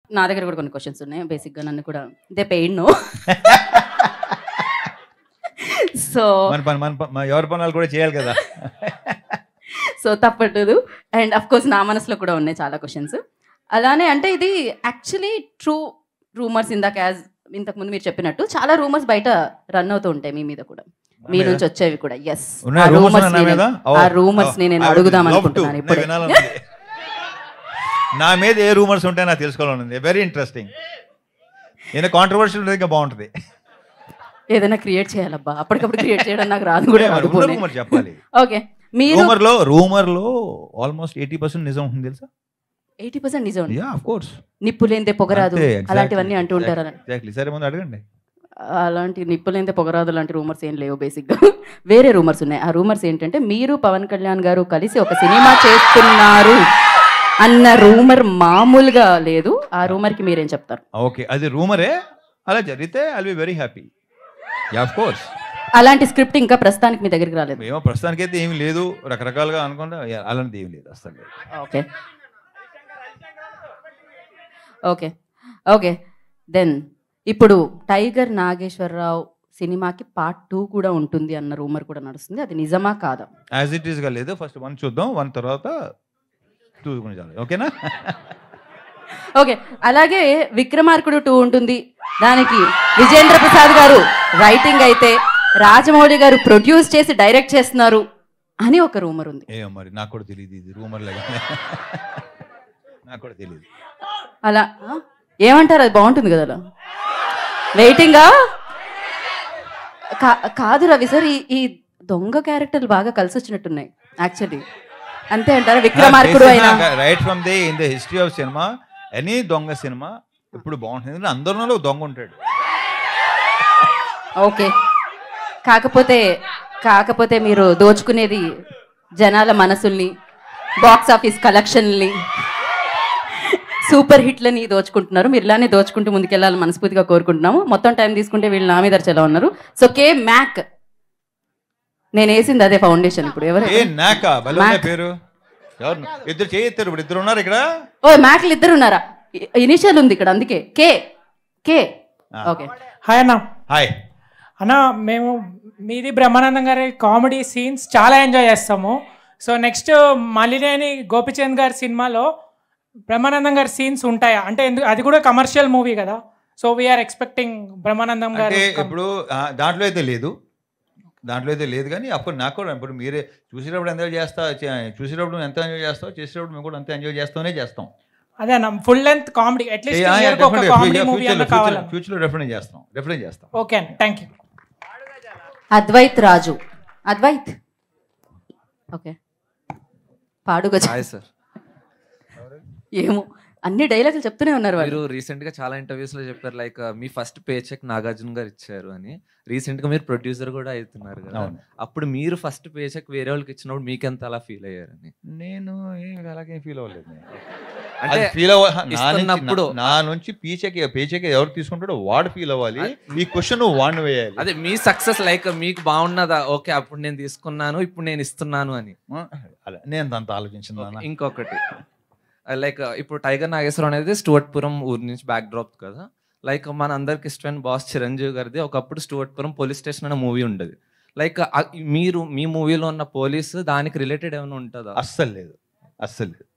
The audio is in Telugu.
నా దగ్గర కూడా కొన్ని క్వశ్చన్స్ ఉన్నాయి బేసిక్గా నన్ను కూడా దే పెయిన్ నో సో మన పని మన ప- మన ఎవరి పనులు కూడా చేయాలి కదా సో తప్పట్లేదు అండ్ అఫ్ కోర్స్ నా మనసులో కూడా ఉన్నాయి చాలా క్వశ్చన్స్ అలానే అంటే ఇది యాక్చువల్లీ ట్రూ రూమర్స్ ఇందాక యాజ్ ఇంతకు ముందు మీరు చెప్పినట్టు చాలా రూమర్స్ బయట రన్ అవుతూ ఉంటాయి మీ మీద కూడా మీ మీద? నుంచి వచ్చేవి కూడా ఎస్ ఉన్నాయా rumors ఉన్నాయి నా మీద? ఓ, ఆ రూమర్స్ ఓ, నేను I would అడుగుదాం love to. అనుకుంటున్నాను నేను ఇప్పుడే వినాలనుంది. నా మీద ఏ రూమర్స్ ఉంటాయో నాకు తెలుసుకోవాలనుంది వెరీ ఇంట్రెస్టింగ్ నేను కాంట్రవర్షియల్ ఇంకా బాగుంటుంది ఏదైనా క్రియేట్ చేయాలబ్బా అప్పటికప్పుడు క్రియేట్ చేయడం నాకు రాదు కూడా రాదు పోనీ. రూమర్ చెప్పాలి ఓకే మీరు రూమర్ లో రూమర్ లో ఆల్మోస్ట్ ఎయిటీ పర్సెంట్ నిజం ఉంటుంది తెలుసా ఎయిటీ పర్సెంట్ నిజం యా ఆఫ్ కోర్స్ నిప్పులేందే పొగరాదు అలాంటివన్నీ అంటూ ఉంటారు అలా. ఎగ్జాక్ట్లీ సరే ముందు అడగండి అలాంటి నిప్పులేందే పొగరాదు లాంటి రూమర్స్ ఏం లేవు బేసిక్గా వేరే రూమర్స్ ఉన్నాయి ఆ రూమర్స్ ఏంటంటే మీరు పవన్ కళ్యాణ్ గారు కలిసి ఒక సినిమా చేస్తున్నారు అన్న రూమర్ మామూలుగా లేదు ఆ రూమర్ కి మీరేం చెప్తారు ఓకే అది రూమరే అలా జరిగితే I be very happy yeah of course అలాంటి స్క్రిప్ట్ ఇంకా ప్రస్తుతానికి మీ దగ్గరికి రాలేదు ఏమో ప్రస్తుతానికైతే ఏమీ లేదు రకరకాలుగా అనుకుంటా యా, అలాంటిది ఏమీ లేదు అసలు లేదు. ఓకే ఓకే ఓకే దెన్ ఇప్పుడు టైగర్ నాగేశ్వరరావు సినిమాకి పార్ట్ టూ కూడా ఉంటుంది అన్న రూమర్ కూడా నడుస్తుంది అది నిజమా కాదా యాజ్ ఇట్ ఈస్గా లేదు ఫస్ట్ వన్ చూద్దాం వన్ తర్వాత టూ గురించి ఓకేనా ఓకే అలాగే విక్రమార్కుడు టూ ఉంటుంది దానికి విజేంద్ర ప్రసాద్ గారు రైటింగ్ అయితే రాజమౌళి గారు ప్రొడ్యూస్ చేసి డైరెక్ట్ చేస్తున్నారు అని ఒక రూమర్ ఉంది ఏమో మరి నాకు కూడా తెలియదు ఇది రూమర్ లాగా నాకు కూడా తెలియదు అలా ఆ? ఏమంటారు అది బాగుంటుంది కదా అలా వెయిటింగా కా కాదు రవి సార్ ఈ ఈ దొంగ క్యారెక్టర్లు బాగా కలిసి వచ్చినట్టున్నాయి యాక్చువల్లీ అంతే అంటారా విక్రమార్కుడు అయినా right from the in the history of cinema any దొంగ సినిమా ఎప్పుడు బాగుంటుంది ఎందుకంటే అందరిలో ఒక దొంగ ఉంటాడు ఓకే కాకపోతే కాకపోతే మీరు దోచుకునేది జనాల మనసుల్ని బాక్స్ ఆఫీస్ కలెక్షన్ని సూపర్ హిట్లని దోచుకుంటున్నారు మీరు ఇలానే దోచుకుంటూ ముందుకెళ్ళాలని మనస్ఫూర్తిగా కోరుకుంటున్నాము మొత్తం టైం తీసుకుంటే వీళ్ళు నా మీద అరచేలా ఉన్నారు సో కే మ్యాక్ నేను వేసింది అదే ఫౌండేషన్ ఇప్పుడు ఎవరు ఏ నాక బలే Mac. పేరు ఎవరు ఇద్దరు చేయెత్తారు ఇప్పుడు ఇద్దరు ఉన్నారు ఇక్కడ ఓ మ్యాక్లు ఇద్దరు ఉన్నారా ఇనిషియల్ ఉంది ఇక్కడ అందుకే కే కే ఆ. ఓకే హాయ్ అన్న హాయ్ అన్న మేము మీది బ్రహ్మానందం గారి కామెడీ సీన్స్ చాలా ఎంజాయ్ చేస్తాము సో నెక్స్ట్ మలినేని గోపిచంద్ గారి సినిమాలో బ్రహ్మానందం గారి సీన్స్ ఉంటాయా అంటే ఎందుకు అది కూడా కమర్షియల్ మూవీ కదా సో వీఆర్ ఎక్స్పెక్టింగ్ బ్రహ్మానందం గారు అంటే ఇప్పుడు ఆ, దాంట్లో అయితే లేదు దాంట్లో అయితే లేదు కానీ అప్పుడు నాకు కూడా ఇప్పుడు మీరే చూసేటప్పుడు ఎంజాయ్ చేస్తా చే- చూసేటప్పుడు నువ్వు ఎంత ఎంజాయ్ చేస్తావు చేసేటప్పుడు మేము కూడా అంత ఎంజాయ్ చేస్తూనే చేస్తాం అదే అన్న ఫుల్ లెంత్ కామెడీ అట్లీస్ట్ ఒక కామెడీ మూవీ అన్న కావాలన్న ఫ్యూచర్లో డెఫినెట్ చేస్తాం డెఫినెట్ చేస్తాం ఓకే అన్న thank you Advait Raju Advait okay పాడుగా హాయ్ సార్ ఏమో అన్ని డైలాగులు చెప్తూనే ఉన్నారు వాళ్ళు మీరు రీసెంట్ గా చాలా ఇంటర్వ్యూస్ లో చెప్పారు లైక్ మీ ఫస్ట్ పే చెక్ నాగార్జున గారు ఇచ్చారు అని రీసెంట్ గా మీరు ప్రొడ్యూసర్ కూడా అవుతున్నారు కదా అవును అప్పుడు మీరు ఫస్ట్ పే చెక్ వేరే వాళ్ళకి ఇచ్చినప్పుడు మీకెంత అలా ఫీల్ అయ్యారని నేను ఏం అలాగే ఫీల్ అవ్వలేదు నేను. అంటే అది ఫీల్ అవ్వ నా నుంచి- ఇస్తున్నప్పుడు నా- నా నుంచి పీచెక్ పేచెక్ ఎవరు తీసుకుంటాడో వాడు ఫీల్ అవ్వాలి ఈ క్వశ్చన్ నువ్వు వాడిని వేయాలి అదే మీ సక్సెస్ లైక్ మీకు బాగున్నదా ఓకే అప్పుడు నేను తీసుకున్నాను ఇప్పుడు నేను ఇస్తున్నాను అని ఆ, అలా నేను అంత ఆలోచించింది నాన్న. ఇంకొకటి లైక్ ఇప్పుడు టైగర్ నాగేశ్వరం అనేది స్టూవర్ట్పురం ఊరి నుంచి బ్యాక్ డ్రాప్ కదా లైక్ మన అందరికి ఇష్టమైన బాస్ చిరంజీవి గారిది ఒకప్పుడు స్టూవర్ట్పురం పోలీస్ స్టేషన్ అనే మూవీ ఉండేది లైక్ మీరు మీ మూవీలో ఉన్న పోలీస్ దానికి రిలేటెడ్ ఏమైనా ఉంటుందా అస్సలు లేదు అస్సలు లేదు